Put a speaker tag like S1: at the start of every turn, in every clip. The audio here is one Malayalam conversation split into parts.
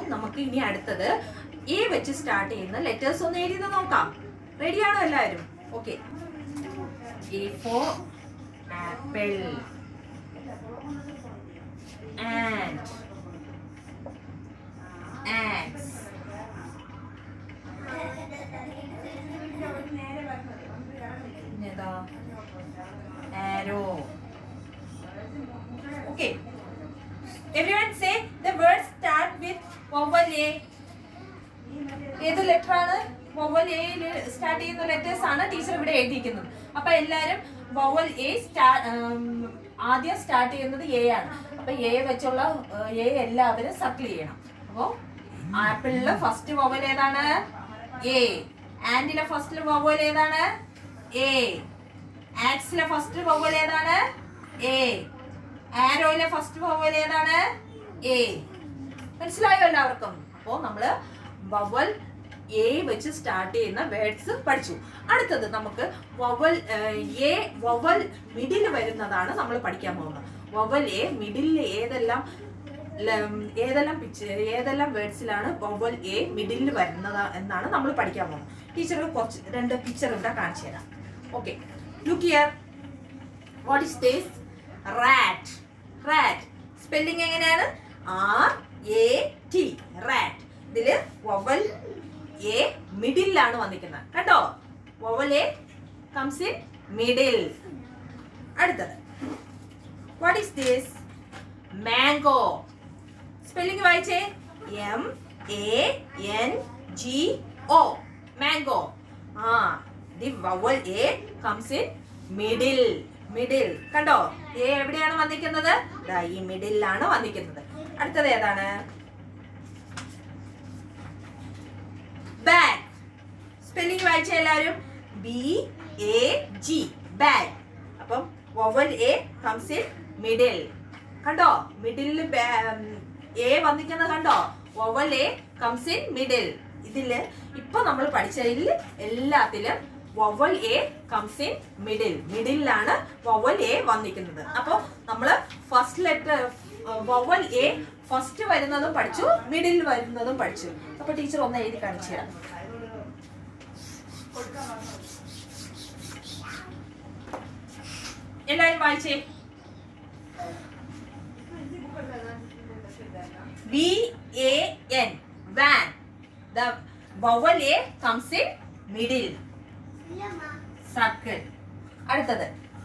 S1: നമുക്ക് ഇനി അടുത്തത് എ വെച്ച് സ്റ്റാർട്ട് ചെയ്യുന്ന ലെറ്റേഴ്സ് ഒന്ന് എഴുതി നോക്കാം റെഡിയാണോ എല്ലാവരും okay A for apple and axe പിന്നെതാ arrow okay everyone say the word start with vowel a ഏത് ലെറ്റർ ആണ് വവൽ എയിൽ സ്റ്റാർട്ട് ചെയ്യുന്ന ലെറ്റേഴ്സ് ആണ് ടീച്ചർ ഇവിടെ എഴുതിയിരിക്കുന്നത് അപ്പൊ എല്ലാരും വവൽ എ ആദ്യം സ്റ്റാർട്ട് ചെയ്യുന്നത് എ ആണ് അപ്പൊ എ വെച്ചുള്ള എ എല്ലാവരും സർക്കിൾ ചെയ്യണം അപ്പോ ആപ്പിളിലെ ഫസ്റ്റ് വവൽ ഏതാണ് എ ആൻഡിലെ ഫസ്റ്റ് വവൽ ഏതാണ് എ ആക്സിലെ ഫസ്റ്റ് വവൽ ഏതാണ് എ ആരോയിലെ ഫസ്റ്റ് വവൽ ഏതാണ് എ മനസ്സിലായോ എല്ലാവർക്കും അപ്പോ നമ്മള് വവൽ എ വെച്ച് സ്റ്റാർട്ട് ചെയ്യുന്ന വേർഡ്സ് പഠിച്ചു അടുത്തത് നമുക്ക് വവൽ എ വവൽ മിഡിൽ വരുന്നതാണ് നമ്മൾ പഠിക്കാൻ പോകുന്നത് വവൽ എ മിഡിൽ ഏതെല്ലാം ല- ഏതെല്ലാം പിക്ചർ ഏതെല്ലാം വേർഡ്സിലാണ് വവൽ എ മിഡിൽ വരുന്നത് എന്നാണ് നമ്മൾ പഠിക്കാൻ പോകുന്നത് ടീച്ചർ കുറച്ച് രണ്ട് പിക്ചർ ഇവിടെ കാണിച്ചു തരാം okay look here what is this rat rat spelling എങ്ങനെയാണ് ആർ എ ടി റാറ്റ് ഇതില് വവൽ എ മിഡിലാണ് വന്നിരിക്കുന്നത് കേട്ടോ vowel A comes in middle അടുത്തത് what is this mango spelling വായിച്ചേ M A N G O mango ആ the vowel A comes in middle middle കണ്ടോ എ എവിടെയാണ് വന്നിരിക്കുന്നത് ദാ ഈ മിഡിലാണ് വന്നിരിക്കുന്നത് അടുത്തത് ഏതാണ് ബാഗ് സ്പെല്ലിംഗ് വായിച്ച എല്ലാവരും ബി എ ജി ബാഗ് അപ്പം vowel A comes in middle കണ്ടോ മിഡിലിൽ എ വന്നിരിക്കുന്നത് കണ്ടോ vowel A comes in middle ഇതില് ഇപ്പൊ നമ്മൾ പഠിച്ചതിൽ എല്ലാത്തിലും vowel A comes in middle മിഡിലാണ് വവൽ എ വന്നിരിക്കുന്നത് അപ്പോൾ നമ്മൾ first letter vowel A first വരുന്നതും പഠിച്ചു മിഡിൽ വരുന്നതും പഠിച്ചു അപ്പൊ ടീച്ചർ ഒന്ന് എഴുതി കാണിച്ചു തരാം എല്ലാരും വായിച്ചേ V A N van the vowel A comes in middle circle അടുത്തത്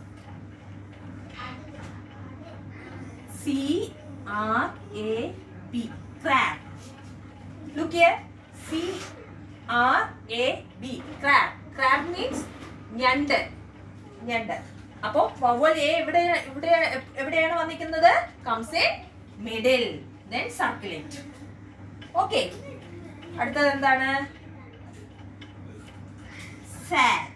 S1: C R A B crab look here C R A B crab crab means ഞണ്ട് ഞണ്ട് അപ്പോ വവൽ എ ഇവിടെ ഇവിടെ എവിടെയാണ് വന്നിരിക്കുന്നത് comes in middle then circulate okay അടുത്തത് എന്താണ് സാറ്റ്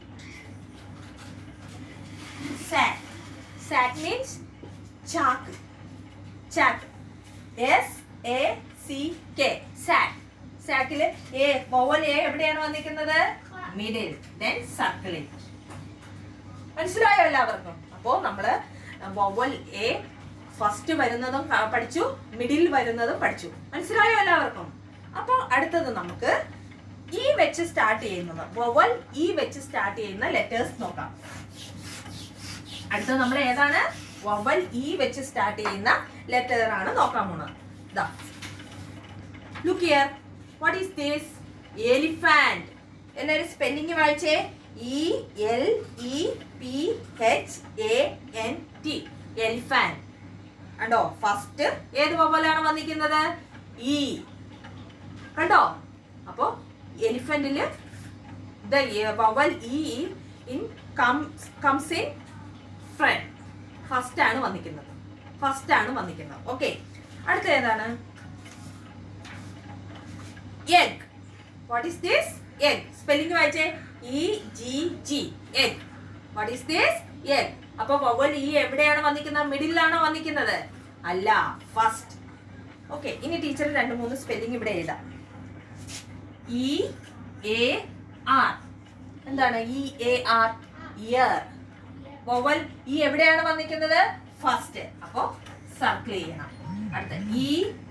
S1: സാറ്റ് സാറ്റ് മീൻസ് ചാക്ക് ചാക്ക് S A C K sack സാക്കില് എ വവൽ എ എവിടെയാണ് വന്നിരിക്കുന്നത് മിഡിൽ ദെൻ സർക്കുലേറ്റ് മനസ്സിലായോ എല്ലാവർക്കും അപ്പോ നമ്മള് വവൽ എ ഫസ്റ്റ് വരുന്നതും ക- പഠിച്ചു മിഡിൽ വരുന്നതും പഠിച്ചു മനസ്സിലായോ എല്ലാവർക്കും അപ്പൊ അടുത്തത് നമുക്ക് ഈ വെച്ച് സ്റ്റാർട്ട് ചെയ്യുന്നത് വവൽ ഈ വെച്ച് സ്റ്റാർട്ട് ചെയ്യുന്ന ലെറ്റേഴ്സ് നോക്കാം അടുത്തത് നമ്മൾ ഏതാണ് വവൽ ഈ വെച്ച് സ്റ്റാർട്ട് ചെയ്യുന്ന ലെറ്റർ ആണ് നോക്കാൻ പോകുന്നത് ദാ look here what is this elephant എല്ലാവരും സ്പെല്ലിംഗ് വായിച്ചേ E L E P H A N T elephant കണ്ടോ ഫസ്റ്റ് ഏത് വവലാണ് വന്നിരിക്കുന്നത് ഇ കണ്ടോ അപ്പോ എലിഫന്റില് the vowel E in comes in front first ആണ് വന്നിരിക്കുന്നത് ഫസ്റ്റ് ആണ് വന്നിരിക്കുന്നത് ഓക്കെ അടുത്ത ഏതാണ് egg what is this egg spelling വായിച്ചേ E G G egg what is this egg അപ്പൊ വവൽ ഈ എവിടെയാണ് വന്നിരിക്കുന്നത് മിഡിലാണോ വന്നിരിക്കുന്നത് അല്ല ഫസ്റ്റ് ഓക്കെ ഇനി ടീച്ചർ രണ്ട് മൂന്ന് സ്പെല്ലിംഗ് ഇവിടെ എഴുതാം ഇ എ ആർ എന്താണ് E A R ear vowel E എവിടെയാണ് വന്നിരിക്കുന്നത് ഫസ്റ്റ് അപ്പോ സർക്കിൾ ചെയ്യണം അടുത്ത ഇ